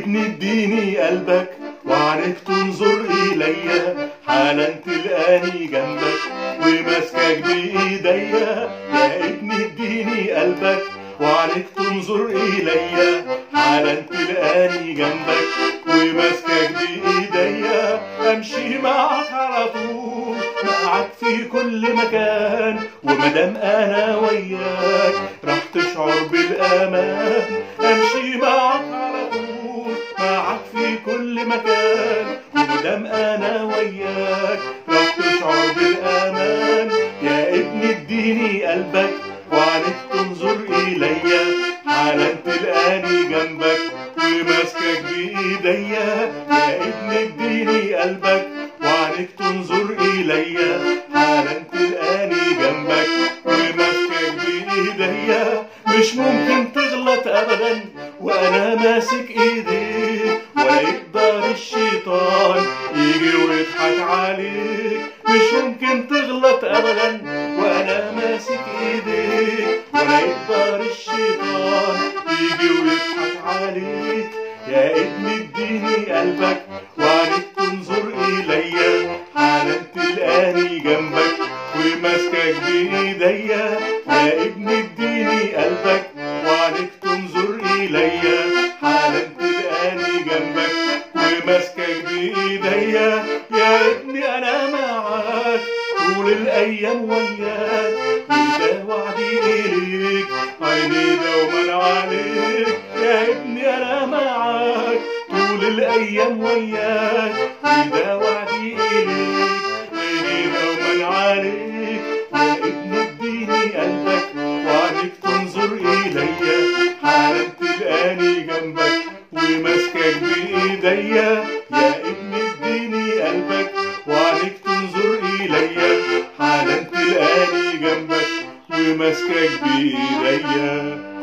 ابني اديني قلبك وعنك تنظر إليا حالا تلقاني جنبك وماسكك بإيديا يا ابني اديني قلبك وعنك تنظر إليا حالا تلقاني جنبك وماسكك بإيديا أمشي معك على طول معك في كل مكان ومدام أنا وياك راح تشعر بالأمان أمشي معك على طول معك في كل مكان ومدام أنا وياك راح تشعر بالأمان يا ابني اديني قلبك وعنك تنظر إليا حالا تلقاني جنبك وماسكك بإيديا يا ابني اديني قلبك وعنك تنظر إليا حالا تلقاني جنبك وماسكك بإيديا مش ممكن تغلط أبدا وأنا ماسك إيديك ولا يقدر الشيطان يجي ويضحك عليك مش ممكن تغلط أبدا وأنا ماسك إيديك ولا يقدر الشيطان يجي ويضحك عليك يا ابني اديني قلبك وعنك تنظر إليا حالا تلقاني جنبك وماسكك بإيديا يا ابني اديني قلبك وعنك تنظر إليا حالا تلقاني جنبك وماسكك بإيديا يا ابني أنا معاك طول الأيام وياك وده وعدي إليك عيني دوما عليك يا ابني أنا معاك طول الأيام وياك وده وعدي إليك عيني دوما عليك يا ابني اديني قلبك وعنك تنظر إليا حالا تلقاني جنبك وماسكك بإيديا يا ابني اديني قلبك وعنك تنظر إليا حالا تلقاني جنبك وماسكك بإيديا